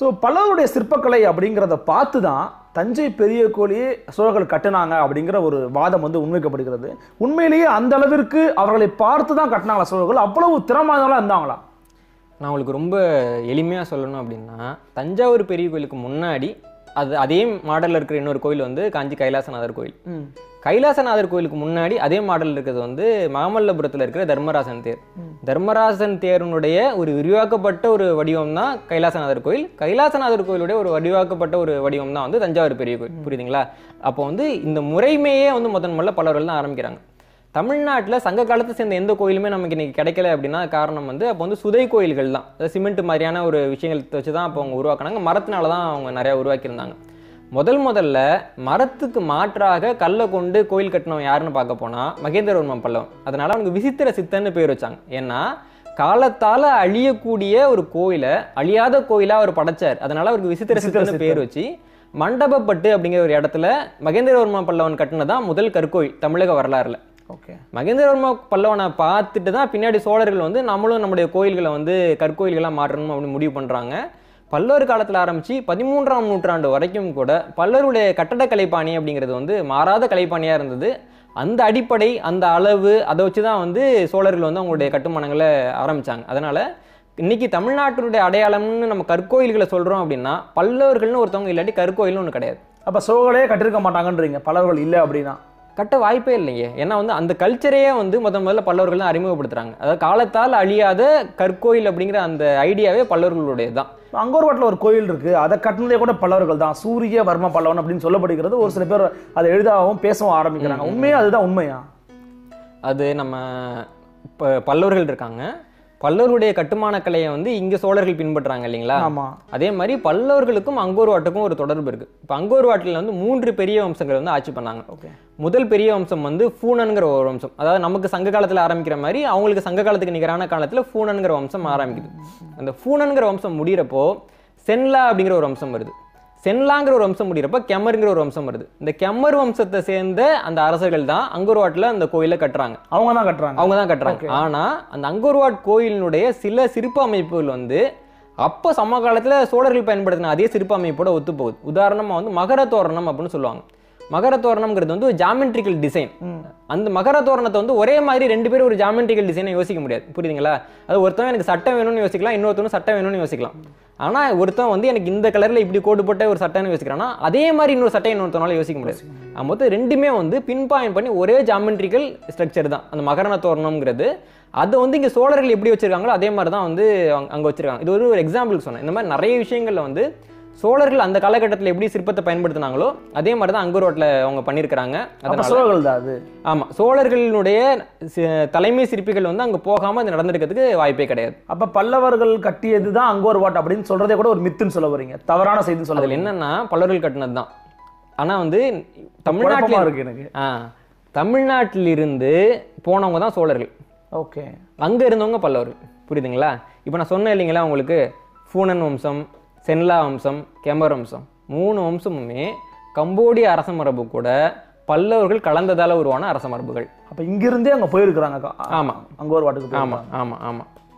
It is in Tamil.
ஸோ பல்லவருடைய சிற்பக்கலை அப்படிங்கிறத பார்த்து தான் தஞ்சை பெரிய கோயிலையே சோழர்கள் கட்டுனாங்க அப்படிங்கிற ஒரு வாதம் வந்து முன்வைக்கப்படுகிறது உண்மையிலேயே அந்த அளவிற்கு அவர்களை பார்த்து தான் கட்டினாங்களா சோழர்கள் அவ்வளவு திறமானவங்களா இருந்தாங்களா நான் உங்களுக்கு ரொம்ப எளிமையாக சொல்லணும் அப்படின்னா தஞ்சாவூர் பெரிய கோயிலுக்கு முன்னாடி அது அதே மாடலில் இருக்கிற இன்னொரு கோயில் வந்து காஞ்சி கைலாசநாதர் கோயில் கைலாசநாதர் கோயிலுக்கு முன்னாடி அதே மாடல் இருக்கிறது வந்து மாமல்லபுரத்தில் இருக்கிற தர்மராசன் தேர் தர்மராசன் தேரனுடைய ஒரு விரிவாக்கப்பட்ட ஒரு வடிவம் தான் கைலாசநாதர் கோயில் கைலாசநாதர் கோயிலுடைய ஒரு வடிவாக்கப்பட்ட ஒரு வடிவம் தான் வந்து தஞ்சாவூர் பெரிய கோயில் புரியுதுங்களா அப்போ வந்து இந்த முறைமையே வந்து முதன் முதல்ல பலவர்கள் தான் ஆரம்பிக்கிறாங்க தமிழ்நாட்டில் சங்க காலத்தை சேர்ந்த எந்த கோயிலுமே நமக்கு இன்னைக்கு கிடைக்கல அப்படின்னா காரணம் வந்து அப்போ வந்து சுதை கோயில்கள் தான் அதாவது சிமெண்ட் மாதிரியான ஒரு விஷயங்கள் வச்சு தான் அப்போ அவங்க உருவாக்குனாங்க மரத்தினால தான் அவங்க நிறையா உருவாக்கியிருந்தாங்க முதல் முதல்ல மரத்துக்கு மாற்றாக கல்லை கொண்டு கோயில் கட்டினவன் யாருன்னு பார்க்க போனா மகேந்திரவர்மன் பல்லவன் அதனால அவனுக்கு விசித்திர சித்தன்னு பேர் வச்சாங்க ஏன்னா காலத்தால அழியக்கூடிய ஒரு கோயிலை அழியாத கோயிலா அவர் படைச்சார் அதனால அவருக்கு விசித்திர சித்தன்னு பேர் வச்சு மண்டபப்பட்டு அப்படிங்கிற ஒரு இடத்துல மகேந்திரவர்ம பல்லவன் கட்டினதான் முதல் கற்கோயில் தமிழக வரலாறுல ஓகே மகேந்திரவர்ம பல்லவனை பார்த்துட்டு தான் பின்னாடி சோழர்கள் வந்து நம்மளும் நம்முடைய கோயில்களை வந்து கற்கோயில்களாக மாற்றணும் அப்படின்னு முடிவு பண்ணுறாங்க பல்லவர் காலத்தில் ஆரம்பித்து பதிமூன்றாம் நூற்றாண்டு வரைக்கும் கூட பல்லவருடைய கட்டட கலைப்பாணி அப்படிங்கிறது வந்து மாறாத கலைப்பாணியாக இருந்தது அந்த அடிப்படை அந்த அளவு அதை வச்சு தான் வந்து சோழர்கள் வந்து அவங்களுடைய கட்டுமானங்களை ஆரம்பித்தாங்க அதனால் இன்னைக்கு தமிழ்நாட்டினுடைய அடையாளம்னு நம்ம கற்கோயில்களை சொல்கிறோம் அப்படின்னா பல்லவர்கள்னு ஒருத்தவங்க இல்லாட்டி கற்கோயில்னு ஒன்று கிடையாது அப்போ சோழர்களே கட்டிருக்க மாட்டாங்கன்றீங்க பல்லவர்கள் இல்லை அப்படின்னா கட்ட வாய்ப்பே இல்லைங்க ஏன்னா வந்து அந்த கல்ச்சரையே வந்து முத முதல்ல பல்லவர்கள் தான் அறிமுகப்படுத்துறாங்க அதாவது காலத்தால் அழியாத கற்கோயில் அப்படிங்கிற அந்த ஐடியாவே பல்லவர்களுடையது தான் அங்கோர்வாட்டில் ஒரு கோயில் இருக்கு அதை கட்டினதே கூட பல்லவர்கள் தான் சூரிய வர்ம பல்லவன் அப்படின்னு சொல்லப்படுகிறது ஒரு சில பேர் அதை எழுதாவும் பேசவும் ஆரம்பிக்கிறாங்க உண்மையா அதுதான் உண்மையா அது நம்ம இப்போ பல்லவர்கள் இருக்காங்க பல்லவருடைய கட்டுமான கலையை வந்து இங்கே சோழர்கள் பின்பற்றுறாங்க இல்லைங்களா ஆமா அதே மாதிரி பல்லவர்களுக்கும் அங்கோர்வாட்டுக்கும் ஒரு தொடர்பு இருக்கு இப்போ அங்கோர்வாட்டில் வந்து மூன்று பெரிய வம்சங்கள் வந்து ஆட்சி பண்ணாங்க ஓகே முதல் பெரிய வம்சம் வந்து ஃபூனன்கிற ஒரு வம்சம் அதாவது நமக்கு சங்க காலத்தில் ஆரம்பிக்கிற மாதிரி அவங்களுக்கு சங்க காலத்துக்கு நிகரான காலத்தில் ஃபூனன்கிற வம்சம் ஆரம்பிக்குது அந்த ஃபூனன்கிற வம்சம் முடிகிறப்போ சென்லா அப்படிங்கிற ஒரு வம்சம் வருது சென்லாங்கிற ஒரு வம்சம் முடிகிறப்ப கெமருங்கிற ஒரு வம்சம் வருது இந்த கெமர் வம்சத்தை சேர்ந்த அந்த அரசர்கள் தான் அங்கோர்வாட்டில் அந்த கோயிலை கட்டுறாங்க அவங்க தான் கட்டுறாங்க அவங்க தான் கட்டுறாங்க ஆனா அந்த அங்கோர்வாட் கோயிலினுடைய சில சிற்ப அமைப்புகள் வந்து அப்போ சம காலத்துல சோழர்கள் பயன்படுத்தின அதே சிற்ப அமைப்போட ஒத்து போகுது உதாரணமா வந்து மகர தோரணம் அப்படின்னு சொல்லுவாங்க மகர தோரணம்ங்கிறது வந்து ஒரு ஜாமெட்ரிக்கல் டிசைன் அந்த மகர தோரணத்தை வந்து ஒரே மாதிரி ரெண்டு பேரும் ஒரு ஜாமெட்ரிக்கல் டிசைனை யோசிக்க முடியாது புரியுதுங்களா அது ஒருத்தன் எனக்கு சட்டம் வேணும்னு யோசிக்கலாம் இன்னொருத்தவனும் சட்டம் வேணும்னு யோசிக்கலாம் ஆனா ஒருத்தன் வந்து எனக்கு இந்த கலர்ல இப்படி கோடு போட்ட ஒரு சட்டைன்னு யோசிக்கிறான்னா அதே மாதிரி இன்னொரு சட்டை இன்னொருத்தனால யோசிக்க முடியாது அது மொத்தம் ரெண்டுமே வந்து பின் பாயிண்ட் பண்ணி ஒரே ஜாமெட்ரிக்கல் ஸ்ட்ரக்சர் தான் அந்த மகரண தோரணம்ங்கிறது அதை வந்து இங்க சோழர்கள் எப்படி வச்சிருக்காங்களோ அதே மாதிரி தான் வந்து அங்க- அங்க வச்சிருக்காங்க இது ஒரு ஒரு எக்ஸாம்பிள் சொன்னேன் இந்த மாதிரி நிறைய விஷயங்கள்ல வந்து சோழர்கள் அந்த காலகட்டத்தில் எப்படி சிற்பத்தை பயன்படுத்தினாங்களோ அதே மாதிரி தான் அங்கரோட்டில் அவங்க பண்ணியிருக்கிறாங்க அப்ப அதனால சோழர்கள் தான் அது ஆமா சோழர்களுடைய சி- தலைமை சிற்பிகள் வந்து அங்க போகாம அது நடந்திருக்கிறதுக்கு வாய்ப்பே கிடையாது அப்ப பல்லவர்கள் கட்டியது தான் அங்கோர்வாட் அப்படின்னு சொல்றதே கூட ஒரு மித்துன்னு சொல்ல வரீங்க தவறான செய்தின்னு சொல்ல அதுல வரீங்க என்னன்னா பல்லவர்கள் கட்டினது தான் ஆனா வந்து குழப்பமா தமிழ்நாட்டில் இருக்கு எனக்கு ஆ தமிழ்நாட்டிலிருந்து போனவங்க தான் சோழர்கள் ஓகே அங்க இருந்தவங்க பல்லவர்கள் புரியுதுங்களா இப்போ நான் சொன்னேன் இல்லைங்களா உங்களுக்கு ஃபூனன் வம்சம் சென்லா வம்சம் கெமர் வம்சம் மூணு வம்சமுமே கம்போடிய அரச மரபு கூட பல்லவர்கள் கலந்ததால உருவான அரச மரபுகள் அப்ப இங்கிருந்தே அங்க போயிருக்கிறாங்க ஆமா அங்கோர்வாட்டுக்கு ஆமா போயிருக்காங்க ஆமா ஆமா